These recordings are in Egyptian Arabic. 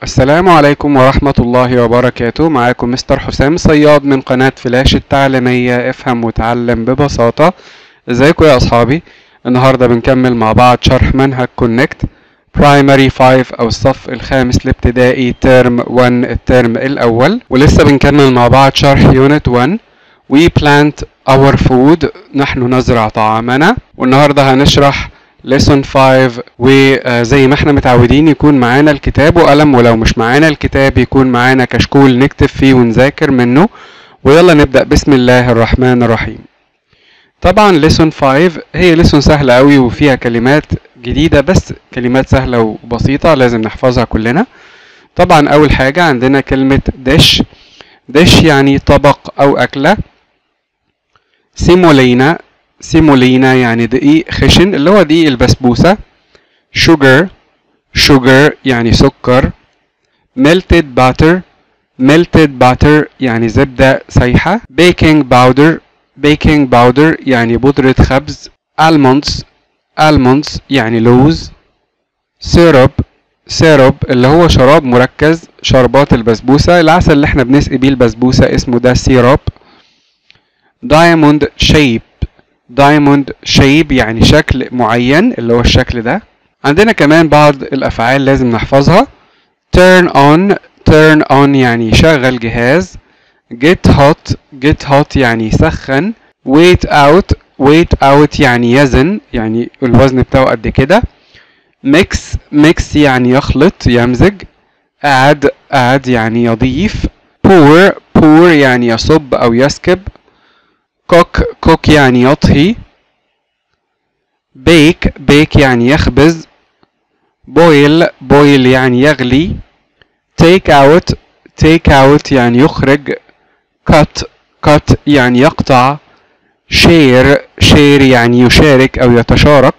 السلام عليكم ورحمة الله وبركاته معاكم مستر حسام صياد من قناة فلاش التعليمية افهم وتعلم ببساطة ازيكم يا اصحابي النهاردة بنكمل مع بعض شرح منهج كونكت برايمري 5 او الصف الخامس الابتدائي ترم 1 الترم الاول ولسه بنكمل مع بعض شرح يونت 1 We plant our food نحن نزرع طعامنا والنهاردة هنشرح lesson 5 وزي ما احنا متعودين يكون معانا الكتاب وقلم ولو مش معانا الكتاب يكون معانا كشكول نكتب فيه ونذاكر منه ويلا نبدأ بسم الله الرحمن الرحيم طبعا lesson 5 هي lesson سهلة قوي وفيها كلمات جديدة بس كلمات سهلة وبسيطة لازم نحفظها كلنا طبعا أول حاجة عندنا كلمة دش دش يعني طبق أو أكلة سيمولينا سيمولينا يعني دقيق خشن اللي هو دقيق البسبوسة sugar sugar يعني سكر melted butter melted butter يعني زبدة سايحة baking powder baking powder يعني بودرة خبز almonds almonds يعني لوز syrup syrup اللي هو شراب مركز شربات البسبوسة العسل اللي احنا بنسقي بيه البسبوسة اسمه ده سيراب diamond shape diamond shape يعني شكل معين اللي هو الشكل ده عندنا كمان بعض الأفعال لازم نحفظها turn on turn on يعني يشغل جهاز get hot get hot يعني يسخن wait out wait out يعني يزن يعني الوزن بتاعه قد كده mix mix يعني يخلط يمزج add add يعني يضيف pour pour يعني يصب أو يسكب cook cook يعني يطهي bake bake يعني يخبز boil boil يعني يغلي take out take out يعني يخرج cut cut يعني يقطع share share يعني يشارك أو يتشارك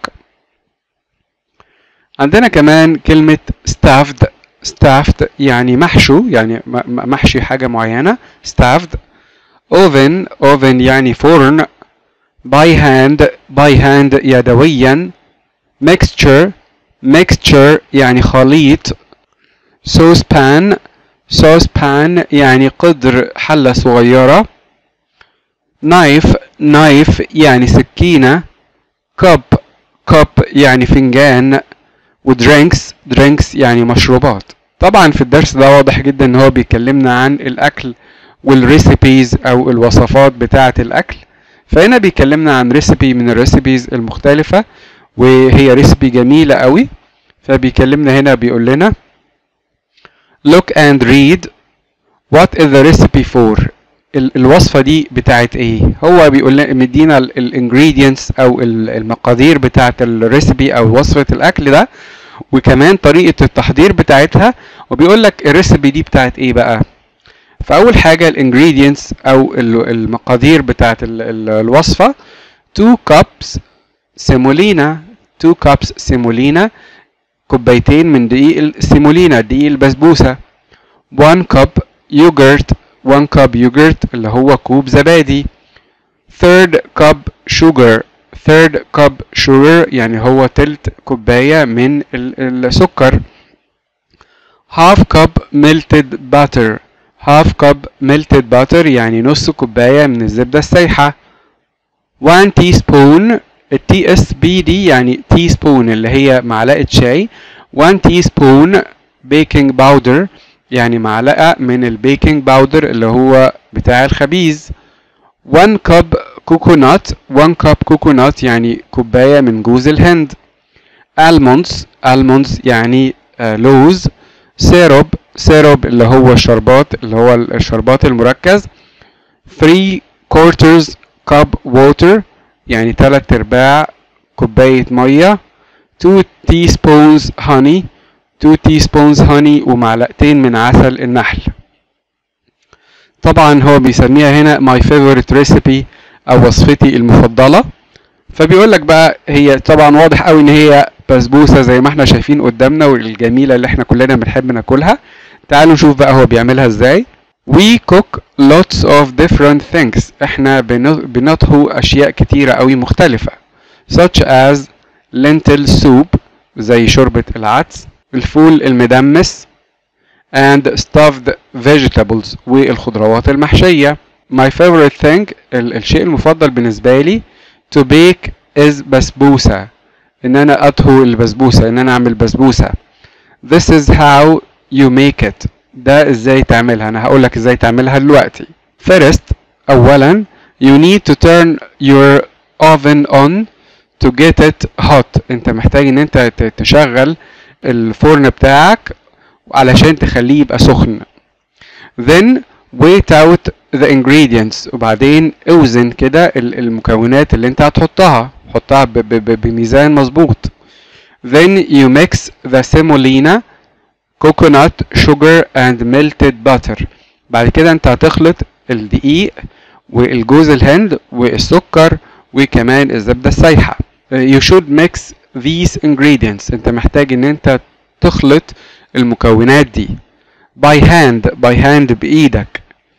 عندنا كمان كلمة stuffed stuffed يعني محشو يعني محشي حاجة معينة stuffed oven oven يعني فرن by hand by hand يدويا mixture mixture يعني خليط saucepan saucepan يعني قدر حلة صغيرة knife knife يعني سكينة cup cup يعني فنجان ودرينكس درينكس يعني مشروبات طبعا في الدرس ده واضح جدا ان هو بيكلمنا عن الاكل والريسيبيز او الوصفات بتاعه الاكل فهنا بيكلمنا عن ريسيبي من الريسيبيز المختلفه وهي ريسيبي جميله قوي فبيكلمنا هنا بيقول لنا look and read what is the recipe for الوصفة دي بتاعت ايه هو بيقول لنا مدينا الانجريدينتس او المقادير بتاعت الريسيبي او وصفة الاكل ده وكمان طريقة التحضير بتاعتها وبيقول لك الريسيبي دي بتاعت ايه بقى فاول حاجة الانجريدينتس او المقادير بتاعت الوصفة 2 cups سيمولينا 2 cups سيمولينا كوبايتين من دقيق السيمولينا دقيق البسبوسة 1 cup يوجرت 1 cup يوجرت اللي هو كوب زبادي third cup sugar third cup sugar يعني هو تلت كوباية من السكر half cup melted butter half cup melted butter يعني نص كوباية من الزبدة السايحة 1 teaspoon التي اس بي دي يعني تي سبون اللي هي معلقة شاي 1 teaspoon baking powder يعني معلقة من البيكنج باودر اللي هو بتاع الخبيز 1 كوب كوكونات 1 كوب كوكونات يعني كوباية من جوز الهند almonds almonds يعني آه لوز سيروب سيروب اللي هو الشربات اللي هو الشربات المركز 3 quarters cup water يعني 3 ارباع كوباية مية 2 teaspoons honey 2 teaspoons honey ومعلقتين من عسل النحل طبعا هو بيسميها هنا my favorite recipe او وصفتي المفضلة فبيقول لك بقى هي طبعا واضح قوي ان هي بسبوسة زي ما احنا شايفين قدامنا والجميلة اللي احنا كلنا بنحب ناكلها تعالوا نشوف بقى هو بيعملها ازاي We cook lots of different things احنا بنطهو اشياء كتيرة قوي مختلفة such as lentil soup زي شوربة العدس الفول المدمس and stuffed vegetables والخضروات المحشية my favorite thing ال الشيء المفضل بالنسبة لي to bake is بسبوسة ان انا اطهو البسبوسة ان انا اعمل بسبوسة this is how you make it ده ازاي تعملها انا هقول لك ازاي تعملها دلوقتي first اولا you need to turn your oven on to get it hot انت محتاج ان انت تشغل الفرن بتاعك علشان تخليه يبقى سخن then wait out the ingredients وبعدين اوزن كده المكونات اللي انت هتحطها حطها بميزان مظبوط then you mix the semolina coconut sugar and melted butter بعد كده انت هتخلط الدقيق والجوز الهند والسكر وكمان الزبدة السايحة you should mix these ingredients انت محتاج ان انت تخلط المكونات دي by hand by hand بإيدك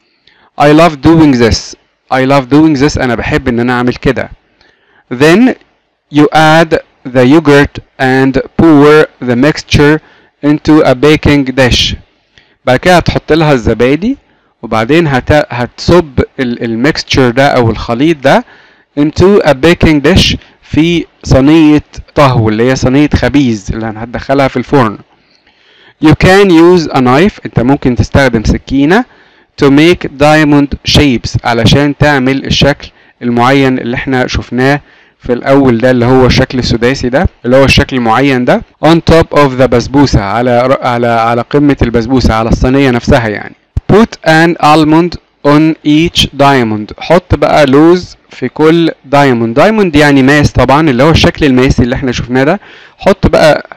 I love doing this I love doing this أنا بحب إن أنا أعمل كده then you add the yogurt and pour the mixture into a baking dish بعد كده هتحط لها الزبادي وبعدين هت... هتصب الميكستشر ده أو الخليط ده into a baking dish في صينية طهو اللي هي صينية خبيز اللي هتدخلها في الفرن You can use a knife انت ممكن تستخدم سكينة to make diamond shapes علشان تعمل الشكل المعين اللي احنا شفناه في الاول ده اللي هو الشكل السداسي ده اللي هو الشكل المعين ده on top of the بسبوسة على على على قمة البسبوسة على الصينية نفسها يعني put an almond on each diamond حط بقى لوز في كل دايموند دايموند يعني ماس طبعا اللي هو الشكل الماسي اللي احنا شفناه ده حط بقى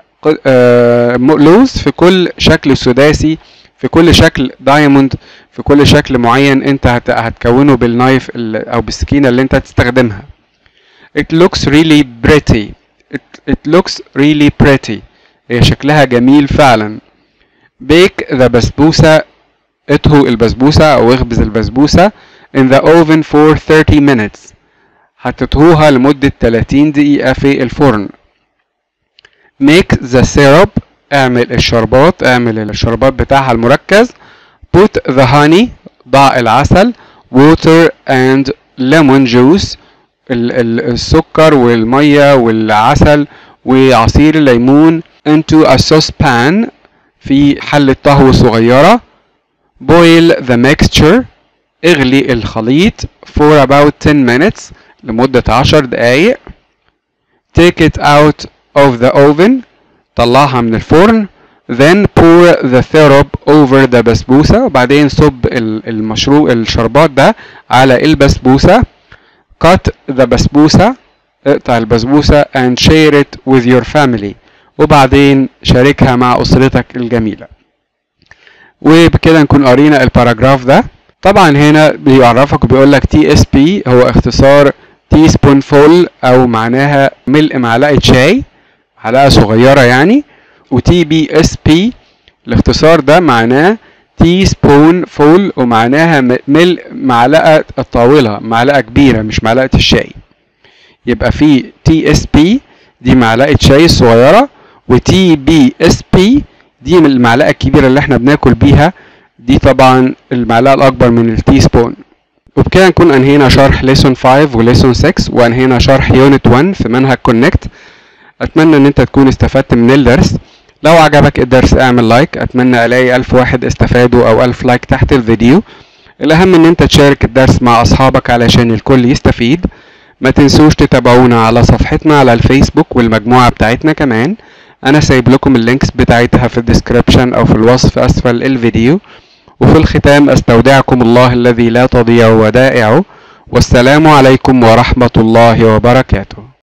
آه لوز في كل شكل سداسي في كل شكل دايموند في كل شكل معين انت هت هتكونه بالنايف او بالسكينة اللي انت هتستخدمها it looks really pretty it, it looks really pretty هي شكلها جميل فعلا bake the بسبوسة اطهو البسبوسة او اخبز البسبوسة in the oven for 30 minutes هتطهوها لمدة 30 دقيقة في الفرن make the syrup اعمل الشربات اعمل الشربات بتاعها المركز put the honey ضع العسل water and lemon juice ال ال السكر والمية والعسل وعصير الليمون into a saucepan في حلة طهو صغيرة boil the mixture اغلي الخليط for about 10 minutes لمدة 10 دقايق take it out of the oven طلعها من الفرن then pour the syrup over the بسبوسة وبعدين صب المشروب الشربات ده على البسبوسة cut the بسبوسة اقطع البسبوسة and share it with your family وبعدين شاركها مع أسرتك الجميلة وبكده نكون قرينا الباراجراف ده طبعا هنا بيعرفك وبيقول لك تي اس بي هو اختصار تي سبون فول او معناها ملء معلقه شاي معلقه صغيره يعني وتي بي اس بي الاختصار ده معناه تي سبون فول ومعناها ملء معلقه الطاوله معلقه كبيره مش معلقه الشاي يبقى في تي اس بي دي معلقه شاي صغيره وتي بي اس بي دي من المعلقه الكبيره اللي احنا بناكل بيها دي طبعا المعلقه الاكبر من التي سبون وبكده نكون انهينا شرح ليسون 5 وليسون 6 وانهينا شرح يونت 1 في منهج كونكت اتمنى ان انت تكون استفدت من الدرس لو عجبك الدرس اعمل لايك اتمنى الاقي الف واحد استفادوا او الف لايك تحت الفيديو الاهم ان انت تشارك الدرس مع اصحابك علشان الكل يستفيد ما تنسوش تتابعونا على صفحتنا على الفيسبوك والمجموعة بتاعتنا كمان انا سايب لكم اللينكس بتاعتها في الديسكريبشن او في الوصف اسفل الفيديو وفي الختام استودعكم الله الذي لا تضيع ودائعه والسلام عليكم ورحمة الله وبركاته